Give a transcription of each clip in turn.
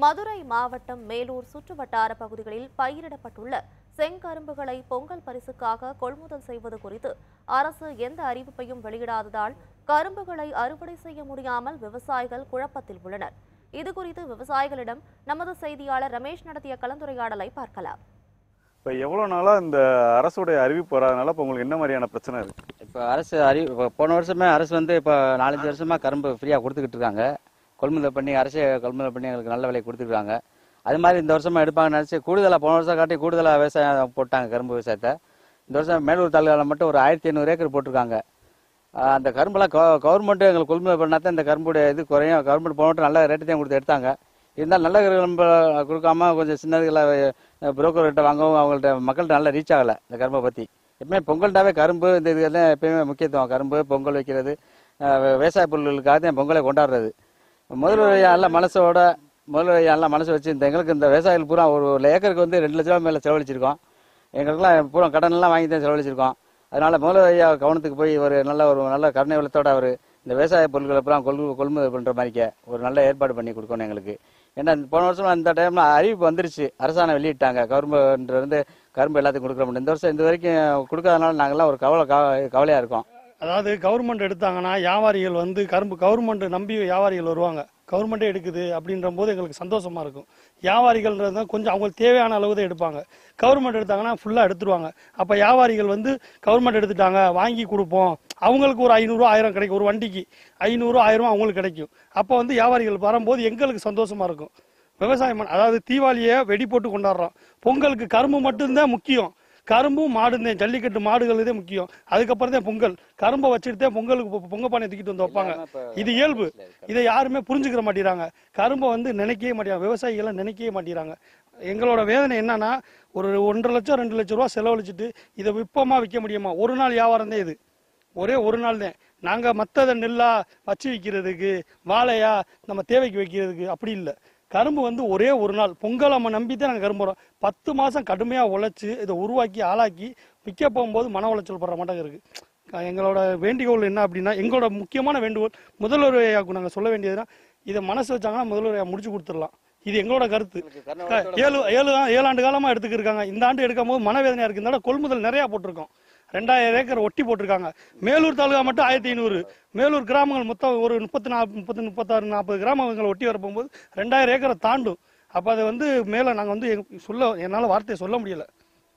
மதுரை மாவட்டம் மேலூர் சுற்றுவட்டார பகுதிகளில் பயிரிடப்பட்டுள்ள செங்கரும்புகளை பொங்கல் பரிசுக்காக கொள்முதல் செய்வது குறித்து அரசு எந்த அறிவிப்பையும் வெளியிடாததால் கரும்புகளை அறுவடை செய்ய முடியாமல் விவசாயிகள் குழப்பத்தில் உள்ளனர் இதுகுறித்து விவசாயிகளிடம் நமது செய்தியாளர் ரமேஷ் நடத்திய கலந்துரையாடலை பார்க்கலாம் இப்போ எவ்வளோ நாளாக இந்த அரசுடைய அறிவிப்பு வராதனால இப்போ உங்களுக்கு என்ன மாதிரியான பிரச்சனை இருக்கு இப்போ அரசு அறி இப்போ போன வருஷமே அரசு வந்து இப்போ நாலஞ்சு வருஷமா கரும்பு ஃப்ரீயாக கொடுத்துக்கிட்டு இருக்காங்க கொள்முதல் பண்ணி அரசே கொள்முதல் பண்ணி எங்களுக்கு நல்ல விலை கொடுத்துருக்காங்க அது மாதிரி இந்த வருஷமா எடுப்பாங்கன்னு நினச்சி கூடுதலாக போன வருஷம் காட்டி கூடுதலாக விவசாயம் போட்டாங்க கரும்பு விவசாயத்தை இந்த வருஷம் மேலூர் தாலுகாவில் மட்டும் ஒரு ஆயிரத்தி ஐநூறு ஏக்கர் போட்டிருக்காங்க ஆஹ் அந்த கரும்பெல்லாம் கவர்மெண்ட் எங்களுக்கு கொள்முதல் பண்ணா தான் இந்த கரும்புடைய இது குறையும் கவர்மெண்ட் போன மட்டும் நல்ல ரேட்டு தான் கொடுத்து எடுத்தாங்க இருந்தாலும் நல்ல கரும்பு கொடுக்காம கொஞ்சம் சின்னதுகளை புரோக்கர்கிட்ட வாங்கவும் அவங்கள்ட்ட மக்கள்கிட்ட நல்லா ரீச் ஆகலை இந்த கரும்பை பற்றி எப்பவுமே பொங்கல்டாவே கரும்பு இந்த இதெல்லாம் எப்பயுமே முக்கியத்துவம் கரும்பு பொங்கல் வைக்கிறது ஆஹ் வி- விவசாய பொருட்களுக்காக தான் பொங்கலை கொண்டாடுறது முதல்வர் நல்ல மனசோட முதல்வர் நல்ல மனசு வச்சு இந்த எங்களுக்கு இந்த விவசாயிகள் பூரா ஒரு ஒரு ஏக்கருக்கு வந்து ரெண்டு லட்ச ரூபா மேலே செலவழிச்சிருக்கோம் எங்களுக்குலாம் பூரா கடன்லாம் வாங்கி தான் செலவழிச்சிருக்கோம் அதனால முதல்வர் ஐயா கவனத்துக்கு போய் ஒரு நல்ல ஒரு நல்ல கருணை உள்ளத்தோட அவர் இந்த விவசாய பொருட்களை பூரா கொள் கொள்முதல் பண்ற மாதிரிக்க ஒரு நல்ல ஏற்பாடு பண்ணி கொடுக்கணும் எங்களுக்கு ஏன்னா இந்த போன வருஷம் இந்த டைம்ல அறிவிப்பு வந்துருச்சு அரசாணை வெளியிட்டாங்க கரும்புன்ற இருந்து கரும்பு எல்லாத்துக்கும் கொடுக்குறோம் இந்த வருஷம் இந்த வரைக்கும் கொடுக்காதனால நாங்கெல்லாம் ஒரு கவலை கவ- கவலையா இருக்கோம் அதாவது கவர்மெண்ட் எடுத்தாங்கன்னா வியாபாரிகள் வந்து கரும்பு கவர்மெண்ட் நம்பி வியாபாரிகள் வருவாங்க கவர்மெண்ட்டே எடுக்குது அப்படின்ற போது எங்களுக்கு சந்தோஷமா இருக்கும் வியாபாரிகள்ன்றது தான் கொஞ்சம் அவங்களுக்கு தேவையான அளவு தான் எடுப்பாங்க கவர்மெண்ட் எடுத்தாங்கன்னா ஃபுல்லாக எடுத்துருவாங்க அப்போ வியாபாரிகள் வந்து கவர்மெண்ட் எடுத்துட்டாங்க வாங்கி கொடுப்போம் அவங்களுக்கு ஒரு ஐநூறுரூவா ஆயிரம் கிடைக்கும் ஒரு வண்டிக்கு ஐநூறு ஆயிரம் அவங்களுக்கு கிடைக்கும் அப்போ வந்து வியாபாரிகள் வரும்போது எங்களுக்கு சந்தோஷமா இருக்கும் விவசாயம் பண்ண- அதாவது தீபாவளியை வெடி போட்டு கொண்டாடுறோம் பொங்கலுக்கு கரும்பு மட்டும்தான் முக்கியம் கரும்பும் மாடும் தான் ஜல்லிக்கட்டு மாடுகள் தான் முக்கியம் அதுக்கப்புறம் தான் பொங்கல் கரும்பை வச்சுட்டு தான் பொங்கலுக்கு பொ- பொங்க பானை தூக்கிட்டு வந்து வைப்பாங்க இது இயல்பு இதை யாருமே புரிஞ்சுக்கிற மாட்டேறாங்க கரும்பை வந்து நினைக்கவே மாட்டேறாங்க விவசாயிகளை நினைக்கவே மாட்டேறாங்க எங்களோட வேதனை என்னன்னா ஒரு ஒன்றரை லட்சம் ரெண்டு லட்சம் ரூபா செலவழிச்சிட்டு இதை விற்பமா விற்க முடியுமா ஒரு நாள் வியாபாரம் தான் இது ஒரே ஒரு நாள் தான் நாங்க மத்தத நெல்லா வச்சு விற்கிறதுக்கு வாழையா நம்ம தேவைக்கு வைக்கிறதுக்கு அப்படி இல்லை கரும்பு வந்து ஒரே ஒரு நாள் பொங்கல் நம்ம நம்பி தான் நாங்கள் கரும்பு வரோம் பத்து மாசம் கடுமையா உழைச்சு இதை உருவாக்கி ஆளாக்கி விற்க போகும்போது மன உளைச்சல் படுற மாட்டாங்க இருக்கு க- எங்களோட வேண்டுகோள் என்ன அப்படின்னா எங்களோட முக்கியமான வேண்டுகோள் முதல்வர் ஐயாவுக்கு நாங்கள் சொல்ல வேண்டியதுன்னா இதை மனசு வச்சாங்கன்னா முதல்வர் ஐயா முடிச்சு கொடுத்துடலாம் இது எங்களோட கருத்து க- ஏழு ஏழு ஏழு ஆண்டு காலமா எடுத்துக்கிருக்காங்க இந்த ஆண்டு எடுக்கும் போது மனவேதனையா இருக்கு இந்த தடவை கொள்முதல் நிறைய போட்டிருக்கோம் ரெண்டாயிரம் ஏக்கர் ஒட்டி போட்டிருக்காங்க மேலூர் தாலுகா மட்டும் ஆயிரத்தி ஐநூறு மேலூர் கிராமங்கள் மொத்தம் ஒரு முப்பத்தி நாலு முப்பத்தி முப்பத்தாறு நாற்பது கிராமங்களை ஒட்டி வர போகும்போது ரெண்டாயிரம் ஏக்கரை தாண்டும் அப்போ அதை வந்து மேலே நாங்கள் வந்து எங்க- சொல்ல என்னால் வார்த்தையை சொல்ல முடியல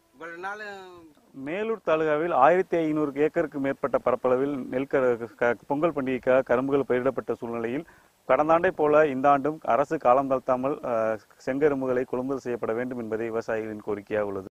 மேலூர் தாலுகாவில் ஆயிரத்தி ஐநூறு ஏக்கருக்கு மேற்பட்ட பரப்பளவில் நெல் கரு- க- பொங்கல் பண்டிகைக்காக கரும்புகள் பயிரிடப்பட்ட சூழ்நிலையில் கடந்த ஆண்டை போல இந்த ஆண்டும் அரசு காலம் தாழ்த்தாமல் அஹ், செங்கரும்புகளை கொள்முதல் செய்யப்பட வேண்டும் என்பதே விவசாயிகளின் கோரிக்கையாக உள்ளது